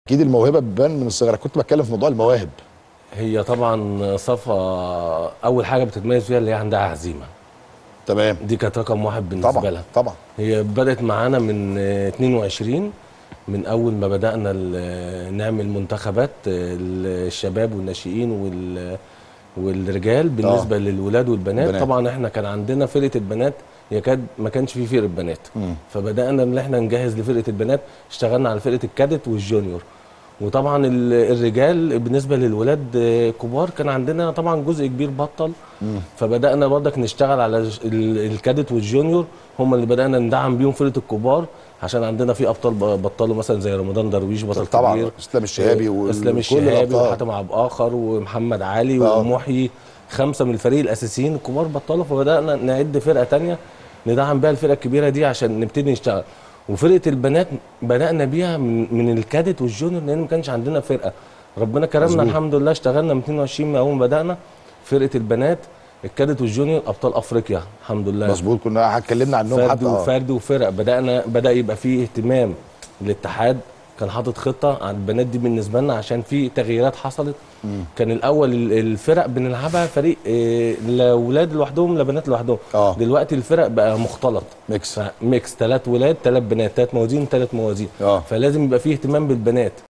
اكيد الموهبه بتبان من الصغر كنت بتكلم في موضوع المواهب هي طبعا صفا اول حاجه بتتميز فيها اللي هي عندها عزيمه تمام دي كانت رقم واحد بالنسبه طبعا لها طبعا هي بدات معانا من آه، 22 من اول ما بدانا ال- نعمل منتخبات آه، الشباب والناشئين وال والرجال بالنسبه للولاد والبنات البنات. طبعا احنا كان عندنا فرقه البنات يكاد ما كانش في فرقه بنات مم. فبدانا ان احنا نجهز لفرقه البنات اشتغلنا على فرقه الكادت والجونيور وطبعا ال- الرجال بالنسبه للولاد آه، كبار كان عندنا طبعا جزء كبير بطل فبدانا برضك نشتغل على ال- ال- الكادت والجونيور هم اللي بدانا ندعم بيهم فرقه الكبار عشان عندنا في ابطال ب- بطلوا مثلا زي رمضان درويش بطل طبعا كبير اسلام الشهابي آه، وال- اسلام كل الشهابي الأبطال. وحاتم عبد اخر ومحمد علي آه. ومحيي خمسه من الفريق الاساسيين الكبار بطلوا فبدانا نعد فرقه تانية ندعم بيها الفرقه الكبيره دي عشان نبتدي نشتغل وفرقه البنات بدانا بيها من, من الكادت والجونيور لان ما كانش عندنا فرقه ربنا كرمنا مظبوط. الحمد لله اشتغلنا من 22 من اول ما بدانا فرقه البنات الكادت والجونيور ابطال افريقيا الحمد لله مظبوط كنا اتكلمنا عنهم فرد حتى آه. وفرد وفرق بدانا بدا يبقى فيه اهتمام الاتحاد كان حاطط خطه على البنات دي بالنسبه لنا عشان في تغييرات حصلت كان الاول ال- الفرق بنلعبها فريق إيه، لاولاد لوحدهم لبنات لوحدهم آه. دلوقتي الفرق بقى مختلط ميكس ميكس ثلاث ولاد ثلاث بنات ثلاث موازين ثلاث موازين آه. فلازم يبقى فيه اهتمام بالبنات